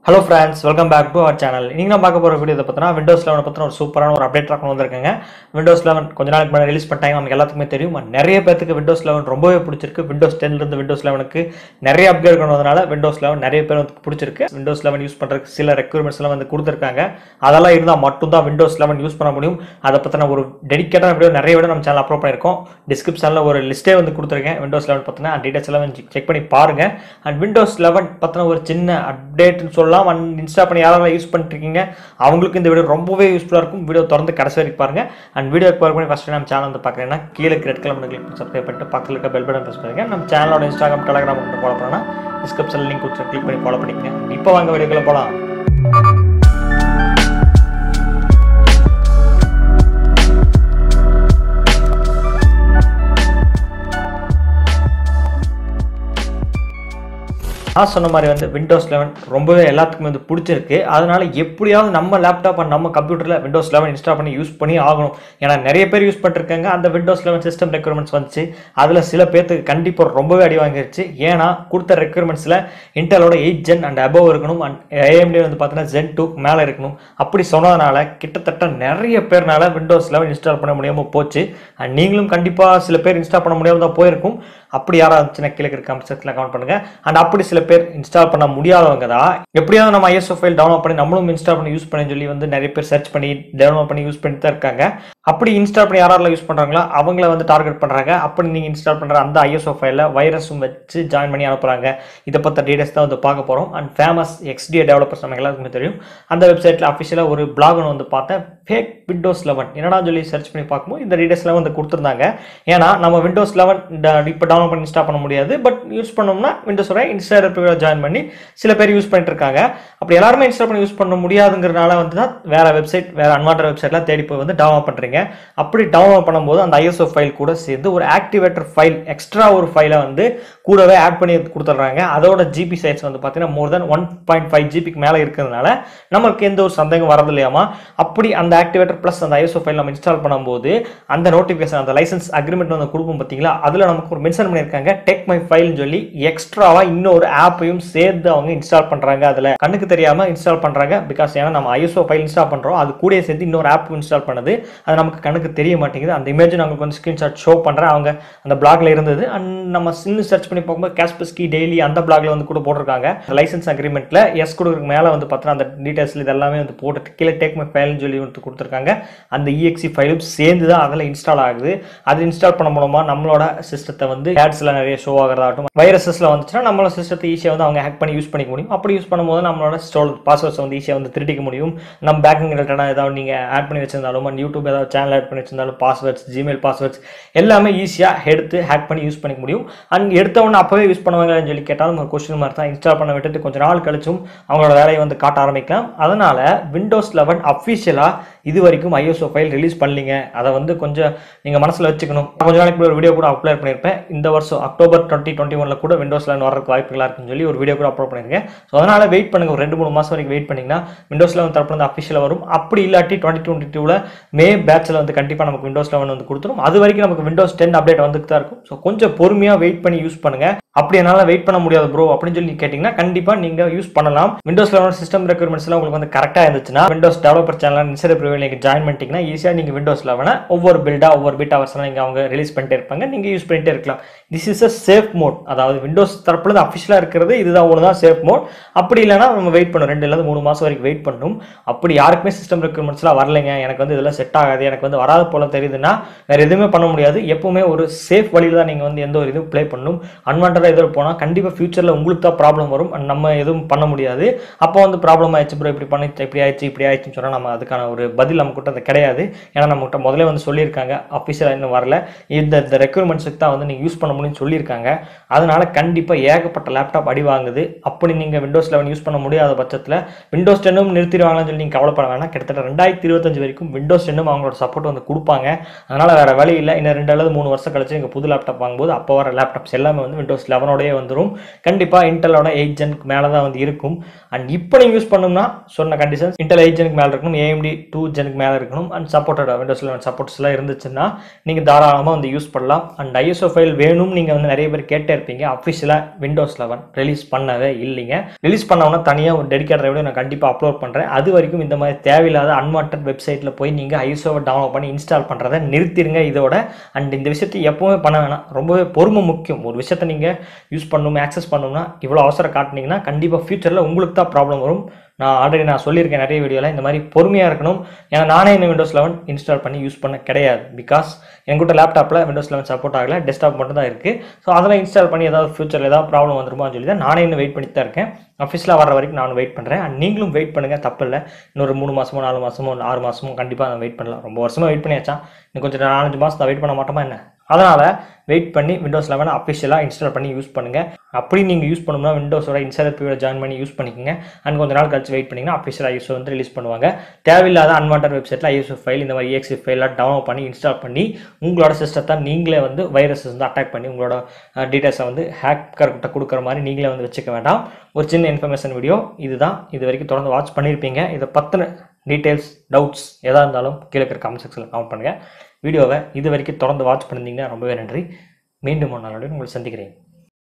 hello friends welcome back to our channel நீங்கள் நான் பார்க்க போகிற வீடியோ பார்த்தீங்கன்னா விண்டோஸ் லெவன் பற்றின ஒரு சூப்பரான ஒரு அப்டேட் கொண்டு வந்திருக்கேங்க விண்டோஸ் லெவன் கொஞ்ச நாளைக்கு முன்னாடி ரிலீஸ் பண்ணிட்டாங்க நமக்கு எல்லாத்துக்குமே தெரியும் but நிறைய பேருக்கு விண்டோஸ் லெவன் ரொம்பவே பிடிச்சிருக்கு விண்டோஸ் டென்லேருந்து விண்டோஸ் லெவனுக்கு நிறைய அப்டேட் கொண்டு வந்தனால விண்டோஸ் லெவன் நிறைய பேர் வந்து பிடிச்சிருக்கு விண்டோஸ் லெவன் யூஸ் பண்ணுறதுக்கு சில ரெக்யூர்மெண்ட்ஸ் எல்லாம் வந்து கொடுத்துருக்காங்க அதெல்லாம் இருந்தால் மட்டும்தான் விண்டோஸ் லெவன் யூஸ் பண்ண முடியும் அதை பற்றின ஒரு டெடிக்கேட்டான வீடியோ நிறைய வீடியோ நம்ம சேனல் அப்லோட் பண்ணியிருக்கோம் டிஸ்கிரிப்ஷனில் ஒரு லிஸ்ட்டே வந்து கொடுத்துருக்கேன் விண்டோஸ் லெவன் பற்றின டீடைல்ஸ் எல்லாம் செக் பண்ணி பாருங்க அண்ட் விண்டோஸ் லெவன் பற்றின ஒரு சின்ன அப்டேட்னு சொல்லலாம் அண்ட் இன்ஸ்டா பண்ணி யாரெல்லாம் யூஸ் பண்ணிருக்கீங்க அவங்களுக்கு இந்த வீடியோ ரொம்பவே யூஸ்ஃபுல்லாக இருக்கும் வீடியோ திறந்து கடைசி வரைக்கும் பாருங்க அண்ட் வீடியோ பார்க்க பண்ணி ஃபஸ்ட்டு நம்ம சேனல் வந்து பார்க்குறீங்கன்னா கீழே ரெட் கலர் கிளிக் பண்ணி சப்ஸ்கிரைப் பண்ணிட்டு பக்கத்தில் இருக்க பெல் பட்டன் ப்ரெஸ் பண்ணுங்க நம்ம சேனலோட இன்ஸ்டாகிராம் டெலிகிராம் மட்டும் ஃபாலோ பண்ணா டிஸ்கிரிப்ஷனில் லிங்க் கொடுத்து கிளிக் பண்ணி ஃபாலோ பண்ணிக்கங்க இப்போ வாங்க வீடியோக்குள்ள போகலாம் நான் சொன்ன மாதிரி வந்து விண்டோஸ் லெவன் ரொம்பவே எல்லாத்துக்குமே வந்து பிடிச்சிருக்கு அதனால எப்படியாவது நம்ம லேப்டாப் அண்ட் நம்ம கம்ப்யூட்டரில் விண்டோஸ் லெவன் இன்ஸ்டால் பண்ணி யூஸ் பண்ணி ஆகணும் ஏன்னா நிறைய பேர் யூஸ் பண்ணிருக்காங்க அந்த விண்டோஸ் லெவன் சிஸ்டம் ரெக்யர்மெண்ட்ஸ் வந்துச்சு அதில் சில பேர்த்துக்கு கண்டிப்பாக ரொம்பவே அடி வாங்கிருச்சு ஏன்னா கொடுத்த ரெக்யர்மெண்ட்ஸில் இன்டலோட எயிட் ஜென் அண்ட் அபவ் இருக்கணும் அண்ட் ஏஎம்டி வந்து பார்த்தீங்கன்னா ஜென் டூ மேலே இருக்கணும் அப்படி சொன்னதுனால கிட்டத்தட்ட நிறைய பேர்னால விண்டோஸ் லெவன் இன்ஸ்டால் பண்ண முடியாமல் போச்சு அண்ட் நீங்களும் கண்டிப்பாக சில பேர் இன்ஸ்டால் பண்ண முடியாமல் தான் போயிருக்கும் அப்படி யாராவது இருந்துச்சுன்னா கீழே இருக்க கமெண்ட் செக்ஷனில் கமெண்ட் பண்ணுங்க அண்ட் அப்படி சில பேர் இன்ஸ்டால் பண்ண முடியாதவங்க தான் எப்படியாவது நம்ம ஐஎஸ்ஓ ஃபைல் டவுன்லோட் பண்ணி நம்மளும் இன்ஸ்டால் பண்ணி யூஸ் பண்ணி சொல்லி வந்து நிறைய பேர் சர்ச் பண்ணி டவுன்லோட் பண்ணி யூஸ் பண்ணிட்டு தான் இருக்காங்க அப்படி இன்ஸ்டால் பண்ணி யாரெல்லாம் யூஸ் பண்ணுறாங்களோ அவங்கள வந்து டார்கெட் பண்ணுறாங்க அப்படி நீங்கள் இன்ஸ்டால் பண்ணுற அந்த ஐஎஸ்ஓ ஃபைலில் வைரஸும் வச்சு ஜாயின் பண்ணி அனுப்புகிறாங்க இதை பற்ற டீடைல்ஸ் தான் வந்து பார்க்க போகிறோம் அண்ட் ஃபேமஸ் எக்ஸ்டிஏ டெவலப்பர்ஸ் நம்ம எல்லாருக்குமே தெரியும் அந்த வெப்சைட்டில் அஃபிஷியலாக ஒரு பிளாக் ஒன்று வந்து பார்த்தேன் ஃபேக் விண்டோஸ் லெவன் என்னடா சொல்லி சர்ச் பண்ணி பார்க்கும்போது இந்த டீடைல்ஸ்லாம் வந்து கொடுத்துருந்தாங்க ஏன்னா நம்ம விண்டோஸ் லெவன் இப்போ டவுன்லோட் பண்ணி இன்ஸ்டால் பண்ண முடியாது பட் யூஸ் பண்ணோம்னா விண்டோஸோட இன்ஸ்டால் ஜாயின் பண்ணி சில பேர் யூஸ் பண்ணிட்டு இருக்காங்க அப்படி எல்லாருமே இன்ஸ்டால் பண்ணி யூஸ் பண்ண முடியாதுங்கிறனால வந்து தான் வேற வெப்சைட் வேற அன்வான்ட் வெப்சைட்லாம் தேடி போய் வந்து டவுன்லோட் பண்ணுறீங்க அப்படி டவுன்லோட் பண்ணும்போது அந்த ஐஎஸ்ஓ ஃபைல் கூட சேர்ந்து ஒரு ஆக்டிவேட்டர் ஃபைல் எக்ஸ்ட்ரா ஒரு ஃபைலை வந்து கூடவே ஆட் பண்ணி கொடுத்துட்றாங்க அதோட ஜிபி சைஸ் வந்து பார்த்தீங்கன்னா more than one point five ஜிபிக்கு மேலே இருக்கிறதுனால நமக்கு எந்த ஒரு சந்தேகம் வரது இல்லையாமா அப்படி அந்த ஆக்டிவேட்டர் ப்ளஸ் அந்த ஐஎஸ்ஓ ஃபைல் நம்ம இன்ஸ்டால் பண்ணும்போது அந்த நோட்டிஃபிகேஷன் அந்த லைசன்ஸ் அக்ரிமெண்ட் வந்து கொடுப்போம் பார்த்தீங்களா அதில் நமக்கு ஒரு மென்ஷன் பண்ணியிருக்காங்க டெக் மை ஃபைல்னு சொல்லி எக்ஸ்ட்ராவா இன்னொரு ஆப்பையும் சேர்த்து அவங்க இன்ஸ்டால் பண்றாங்க அதுல கண்ணுக்கு தெரியாம இன்ஸ்டால் பண்றாங்க பிகாஸ் ஏன்னா நம்ம ஐஎஸ்ஓ ஃபைல் இன்ஸ்டால் பண்றோம் அது கூட சேர்த்து இன்னொரு ஆப் இன்ஸ்டால் பண்ணுது அது நமக்கு கண்ணுக்கு தெரிய மாட்டேங்குது அந்த இமேஜ் உங்களுக்கு வந்து ஸ்கிரீன்ஷாட் ஷோ பண்றேன் அவங்க அந்த பிளாக்ல இருந்தது அண்ட் நம்ம இன்னும் சர்ச் பண்ணி பார்க்கும்போது கேஸ்பஸ்கி டெய்லி அந்த பிளாக்ல வந்து கூட போட்டிருக்காங்க லைசன்ஸ் அக்ரிமெண்ட்ல எஸ் கொடுக்குறதுக்கு மேல வந்து பார்த்தீங்கன்னா அந்த டீடைல்ஸ் இதெல்லாமே வந்து போட்டு கீழே டேக் மை ஃபைல்னு சொல்லி வந்து கொடுத்துருக்காங்க அந்த இஎக்ஸி ஃபைலும் சேர்ந்து தான் அதில் இன்ஸ்டால் ஆகுது அது இன்ஸ்டால் பண்ண மூலமா நம்மளோட சிஸ்டத்தை வந்து ஆட்ஸ்ல நிறைய ஷோ ஆகிறதாகட்டும் வைரஸஸ்ல வந்துச்சுன்னா நம்மளோட சிஸ்டத்தை ஈஸியாக வந்து அவங்க ஹேக் பண்ணி யூஸ் பண்ணிக்க முடியும் அப்படி யூஸ் பண்ணும்போது நம்மளோட ஸ்டோல் பாஸ்வேர்ட்ஸ் வந்து ஈஸியாக வந்து திருடிக்க முடியும் நம்ம பேக்கிங் ரிலேட்டடாக ஏதாவது நீங்கள் ஆட் பண்ணி வச்சிருந்தாலும் and யூடியூப் ஏதாவது சேனல் ஆட் பண்ணி வச்சிருந்தாலும் பாஸ்வேர்ட்ஸ் ஜிமெயில் பாஸ்வேர்ட்ஸ் எல்லாமே ஈஸியாக எடுத்து ஹேக் பண்ணி யூஸ் பண்ணிக்க முடியும் அண்ட் எடுத்த உடனே அப்போவே யூஸ் பண்ணுவாங்கன்னு சொல்லி கேட்டாலும் ஒரு கொஸ்டின் மாதிரி தான் இன்ஸ்டால் பண்ண விட்டுட்டு கொஞ்ச நாள் கழிச்சும் அவங்களோட வேலையை வந்து காட்ட ஆரம்பிக்கலாம் அதனால விண்டோஸ் லெவன் அஃபிஷியலாக இது வரைக்கும் ஐஎஸ்ஓ ஃபைல் ரிலீஸ் பண்ணலீங்க அதை வந்து கொஞ்சம் நீங்கள் மனசில் வச்சுக்கணும் கொஞ்ச நாளைக்கு முன்னாடி ஒரு வீடியோ கூட அப்லோட் பண்ணியிருப்பேன் இந்த வருஷம் அக்டோபர் டுவெண்ட்டி டுவெண்ட்டி ஒனில் கூட விண்டோஸ் லெவன் வரதுக்கு வாய்ப்புகளாக இருக்குன்னு சொல்லி ஒரு வீடியோ கூட அப்லோட் பண்ணியிருக்கேன் ஸோ அதனால் வெயிட் பண்ணுங்க ஒரு ரெண்டு மூணு மாதம் வரைக்கும் வெயிட் பண்ணிங்கன்னா விண்டோஸ் லெவன் தரப்புல அஃபிஷியலாக வரும் அப்படி இல்லாட்டி டுவெண்ட்டி டுவெண்ட்டி டூவில் மே பேட்சில் வந்து கண்டிப்பாக நமக்கு விண்டோஸ் லெவன் வந்து கொடுத்துரும் அது வரைக்கும் நமக்கு விண்டோஸ் டென் அப்டேட் வந்துட்டு தான் இருக்கும் ஸோ கொஞ்சம் பொறுமையாக வெயிட் பண்ணி யூஸ் பண்ணுங்க அப்படி என்னால் வெயிட் பண்ண முடியாது ப்ரோ அப்படின்னு சொல்லி கேட்டிங்கன்னா கண்டிப்பாக நீங்கள் யூஸ் பண்ணலாம் விண்டோஸ் லெவன் சிஸ்டம் ரெக்யர்மெண்ட்ஸ் எல்லாம் உங்களுக்கு வந்து கரெக்டாக இருந்துச்சுன்னா Windows developer channel insider preview நீங்கள் ஜாயின் பண்ணிட்டீங்கன்னா ஈஸியாக நீங்கள் விண்டோஸ் லெவனை ஒவ்வொரு பில்டாக ஒவ்வொரு பிட் அவர்ஸ்லாம் நீங்கள் அவங்க ரிலீஸ் பண்ணிட்டே இருப்பாங்க நீங்கள் யூஸ் பண்ணிட்டே இருக்கலாம் this is a safe mode அதாவது விண்டோஸ் தரப்புல அஃபிஷியலாக இருக்கிறது இதுதான் ஒன்று தான் சேஃப் மோட் அப்படி இல்லைனா நம்ம வெயிட் பண்ணணும் ரெண்டு இல்லை மூணு மாதம் வரைக்கும் வெயிட் பண்ணணும் அப்படி யாருக்குமே சிஸ்டம் ரெக்யர்மெண்ட்ஸ்லாம் வரலைங்க எனக்கு வந்து இதெல்லாம் செட் ஆகாது எனக்கு வந்து வராது போல தெரியுதுன்னா வேறு எதுவுமே பண்ண முடியாது எப்பவுமே ஒரு சேஃப் வழியில் தான் நீங்கள் வந்து எந்த ஒரு இதுவும் ப்ளே பண்ணணும் அன்வான்டாக எதில் போனால் கண்டிப்பாக ஃபியூச்சரில் உங்களுக்கு தான் ப்ராப்ளம் வரும் and நம்ம எதுவும் பண்ண முடியாது அப்போ வந்து ப்ராப்ளம் ஆயிடுச்சு ப்ரோ இப்படி பண்ணி இப்படி ஆயிடுச்சு இப்படி ஆயிடுச்சுன்னு சொன்னால் நம்ம அதுக்கான ஒரு பதில் நம்ம கிட்ட அது கிடையாது ஏன்னா நம்மகிட்ட முதல்ல வந்து சொல்லியிருக்காங்க அஃபிஷியலாக இன்னும் வரல இந்த இந்த ரெக்யூர்மெண்ட்ஸுக்கு தான் வந்து நீங்கள் யூஸ் பண்ண முடியும்னு சொல்லியிருக்காங்க அதனால கண்டிப்பாக ஏகப்பட்ட லேப்டாப் அடி வாங்குது அப்படி நீங்கள் விண்டோஸ் லெவன் யூஸ் பண்ண முடியாத பட்சத்தில் விண்டோஸ் டென்னும் நிறுத்திடுவாங்கன்னு சொல்லி நீங்கள் கவலைப்பட வேணாம் கிட்டத்தட்ட ரெண்டாயிரத்தி இருபத்தஞ்சு வரைக்கும் விண்டோஸ் டென்னும் அவங்களோட சப்போர்ட் வந்து கொடுப்பாங்க அதனால் வேறு வழி இல்லை இன்னும் ரெண்டு அல்லது மூணு வருஷம் கழிச்சு நீங்கள் புது லேப்டாப் வாங்கும்போது அப்போ வர லேப்டாப்ஸ் எல்லாமே வந்து விண்டோஸ் விண்டோஸ் லெவனோடய வந்துடும் கண்டிப்பாக இன்டலோட எயிட் ஜெனுக்கு மேலே தான் வந்து இருக்கும் அண்ட் இப்போ நீங்கள் யூஸ் பண்ணணும்னா சொன்ன கண்டிஷன்ஸ் இன்டெல் எயிட் ஜெனுக்கு மேலே இருக்கணும் ஏஎம்டி டூ ஜெனுக்கு மேலே இருக்கணும் அண்ட் சப்போர்ட்டட் விண்டோஸ் லெவன் சப்போர்ட்ஸ்லாம் இருந்துச்சுன்னா நீங்கள் தாராளமாக வந்து யூஸ் பண்ணலாம் அண்ட் ஐஎஸ்ஓ ஃபைல் வேணும் நீங்கள் வந்து நிறைய பேர் கேட்டே இருப்பீங்க அஃபிஷியலாக விண்டோஸ் லெவன் ரிலீஸ் பண்ணவே இல்லைங்க ரிலீஸ் பண்ணவொன்னா தனியாக ஒரு டெடிக்கேட் வீடியோ நான் கண்டிப்பாக அப்லோட் பண்ணுறேன் அது வரைக்கும் இந்த மாதிரி தேவையில்லாத அன்வான்ட் வெப்சைட்டில் போய் நீங்கள் ஐஎஸ்ஓவை டவுன்லோட் பண்ணி இன்ஸ்டால் பண்ணுறதை நிறுத்திடுங்க இதோட அண்ட் இந்த விஷயத்தை எப்பவுமே பண்ண வேணாம் ரொம்பவே பொறுமை முக்கியம் ஒரு விஷயத்தை நீங்கள் யூஸ் பண்ணணும் ஆக்சஸ் பண்ணணும்னா இவ்வளோ அவசரம் காட்டினீங்கன்னா கண்டிப்பாக ஃபியூச்சரில் உங்களுக்கு தான் ப்ராப்ளம் வரும் நான் ஆல்ரெடி நான் சொல்லியிருக்கேன் நிறைய வீடியோவில் இந்த மாதிரி பொறுமையாக இருக்கணும் ஏன்னா நானே இந்த விண்டோஸ் லெவன் இன்ஸ்டால் பண்ணி யூஸ் பண்ண கிடையாது பிகாஸ் என்கிட்ட லேப்டாப்பில் விண்டோஸ் லெவன் சப்போர்ட் ஆகல டெஸ்க்டாப் மட்டும் தான் இருக்குது ஸோ அதெல்லாம் இன்ஸ்டால் பண்ணி ஏதாவது ஃபியூச்சரில் ஏதாவது ப்ராப்ளம் வந்துருமான்னு சொல்லி தான் நானே இன்னும் வெயிட் பண்ணி தான் இருக்கேன் அஃபீஸில் வர வரைக்கும் நான் வெயிட் பண்ணுறேன் அண்ட் நீங்களும் வெயிட் பண்ணுங்கள் தப்பு இல்லை இன்னொரு மூணு மாதமோ நாலு மாதமோ ஆறு மாதமோ கண்டிப்பாக நான் வெயிட் பண்ணலாம் ரொம்ப வருஷமாக வெயிட் பண்ணியாச்சா இன்னும் கொஞ்சம் நாலஞ்சு மாதம் நான் வெயிட் பண்ண மாட்டோமா என்ன அதனால் வெயிட் பண்ணி விண்டோஸ் லெவன் அஃபிஷியலாக இன்ஸ்டால் பண்ணி யூஸ் பண்ணுங்கள் அப்படி நீங்கள் யூஸ் பண்ணணும்னா விண்டோஸோட இன்சைடர் பீரியட் ஜாயின் பண்ணி யூஸ் பண்ணிக்கோங்க அண்ட் கொஞ்ச நாள் கழிச்சு வெயிட் பண்ணிங்கன்னா அஃபிஷியல் ஐஎஸ்ஓ வந்து ரிலீஸ் பண்ணுவாங்க தேவையில்லாத அன்வான்ட் வெப்சைட்டில் ஐஎஸ்ஓ ஃபைல் இந்த மாதிரி EXE ஃபைலாம் டவுன்லோட் பண்ணி இன்ஸ்டால் பண்ணி உங்களோட சிஸ்டத்தை நீங்களே வந்து வைரஸ் வந்து அட்டாக் பண்ணி உங்களோட டீட்டெயில்ஸை வந்து ஹேக்கர்கிட்ட கொடுக்குற மாதிரி நீங்களே வந்து வச்சுக்க வேண்டாம் ஒரு சின்ன இன்ஃபர்மேஷன் வீடியோ இதுதான் இது வரைக்கும் தொடர்ந்து வாட்ச் பண்ணியிருப்பீங்க இதை பற்றின டீட்டெயில்ஸ் டவுட்ஸ் எதாக இருந்தாலும் கீழே இருக்கிற கமெண்ட் செக்ஷனில் கமெண்ட் பண்ணுங்கள் வீடியோவை இது வரைக்கும் தொடர்ந்து வாட்ச் பண்ணியிருந்தீங்கன்னா ரொம்பவே நன்றி மீண்டும் ஒரு நாளோட உங்களை சந்திக்கிறேன்